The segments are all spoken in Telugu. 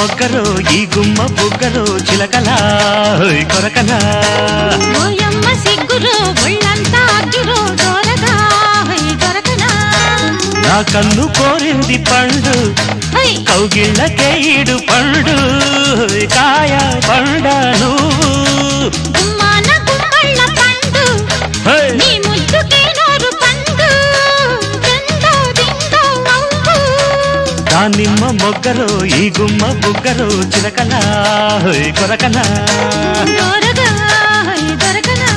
మొగ్గరో ఈ గుమ్మ బుగ్గరో చిలకలా హోయ్ కొరకలా ఓయమ్మ సిగ్గురు ఒళ్ళంతా అగ్గిరో దోరగా హై దొరకనా నా కన్ను కోరింది పండు హై కౌగిళ్ళకే ఈడు పండు హోయ్ కాయ పండ నువ్వు గుమ్మాన గుమ్మళ్ళ పండు హోయ్ నీ ముద్దుకే నోరు పండు దిందో దిందో అవ్వు దానిమ్మ మొగ్గరో ఈ గుమ్మ బుగ్గరో చిలకలా హోయ్ కొరకలా దోరగా హై దొరకనా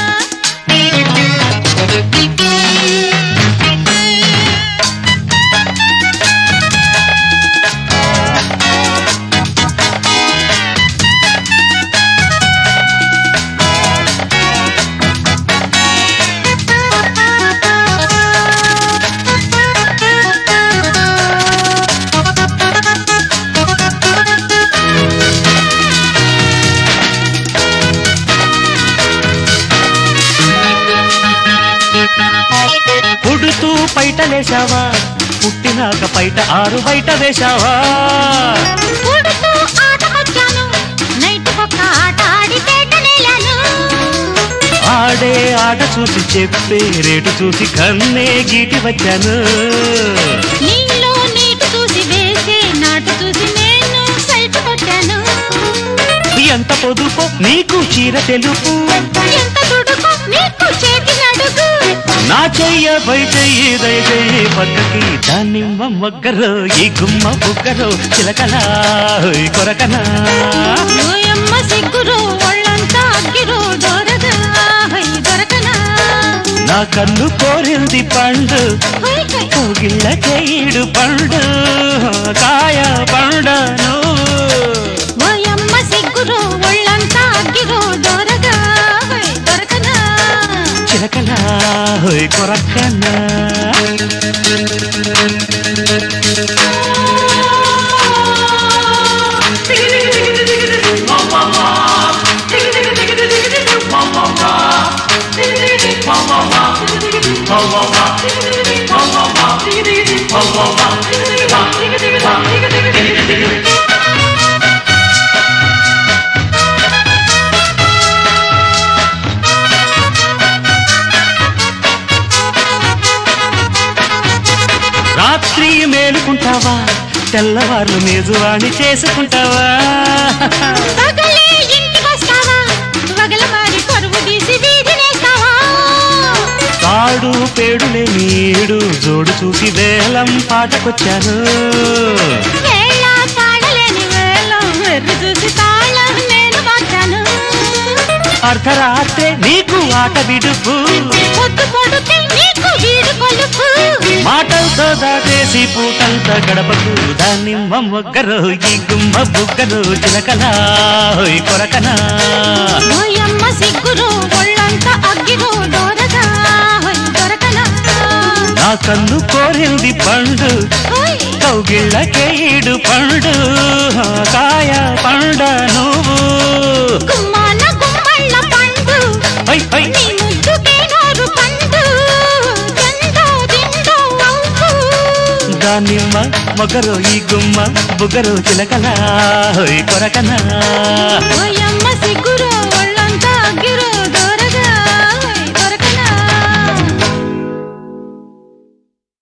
పుడుతూ పైటలేశావా పుట్టినాక పైట ఆరు బయట వేశావా పుడుతూ ఆటకొచ్చాను నైట్ ఒక్క ఆట ఆడి పేట నేలాను ఆడే ఆట చూసి చెప్పే రేటు చూసి కన్నే గీటి వచ్చాను నీళ్ళు నీటి చూసి వేసే నాటు చూసి నేను సైట్ కొట్టాను ఎంత పొదుపు నీకు చీర తెలుపు ఎంత దుడుకు నీకు చేతి నడుగు నా చెయ్య పై చెయ్యి దయ చెయ్యి పక్కకి దానిమ్మ మొగ్గరో ఈ గుమ్మ బుగ్గరో చిలకలా హోయ్ కొరకనా ఓయమ్మ సిగ్గురు ఒళ్ళంతా అగ్గిరు దొరగా హై దొరకనా నా కన్ను కోరింది పండు హై హై కోగిళ్ళ చెయ్యిడు పండు కాయ పండ నువ్వు ఓయమ్మ సిగ్గురు ఒళ్ళంతా అగ్గిరు దొరగా హై దొరకనా చిలకలా హోయ్ కొరకనా రాత్రి మేలుకుంటావా తెల్లవార్లు మేజువాణి చేసుకుంటావా పగలే ఇంటికొస్తావా వగల మారి పరువు తీసి వీధినేస్తావా తాడు పేడులే నీడు జోడు చూసి వేలం పాటకొచ్చాను వేళ తాళలేని వేళ వెర్రి చూసి తాళం నేను మార్చాను అర్ధరాత్రే నీకు ఆట విడుపు పొద్దు పొడుతే నీకు వీడు కొలుపు మాటలతో దాటేసి పూటంతా గడపకు దానిమ్మ మొగ్గరు ఈ గుమ్మ బుగ్గరు చిలకలా హోయ్ కొరకనా ఓయమ్మ సిగ్గురు ఒళ్ళంతా అగ్గిరు దొరగా హొయ్ దొరకనా నా కన్ను కోరింది పండు హొయ్ కౌగిళ్ళకే ఈడు పండు కాయ పండ నువ్వు గుమ్మాన గుమ్మళ్ళ పండు హై హై నీ ముద్దుకే నోరు పండు దిందో దిందో అవ్వు దానిమ్మ మొగరు ఈ గుమ్మ బుగరు చిలకలా హోయ్ కొరకనా ఓయ్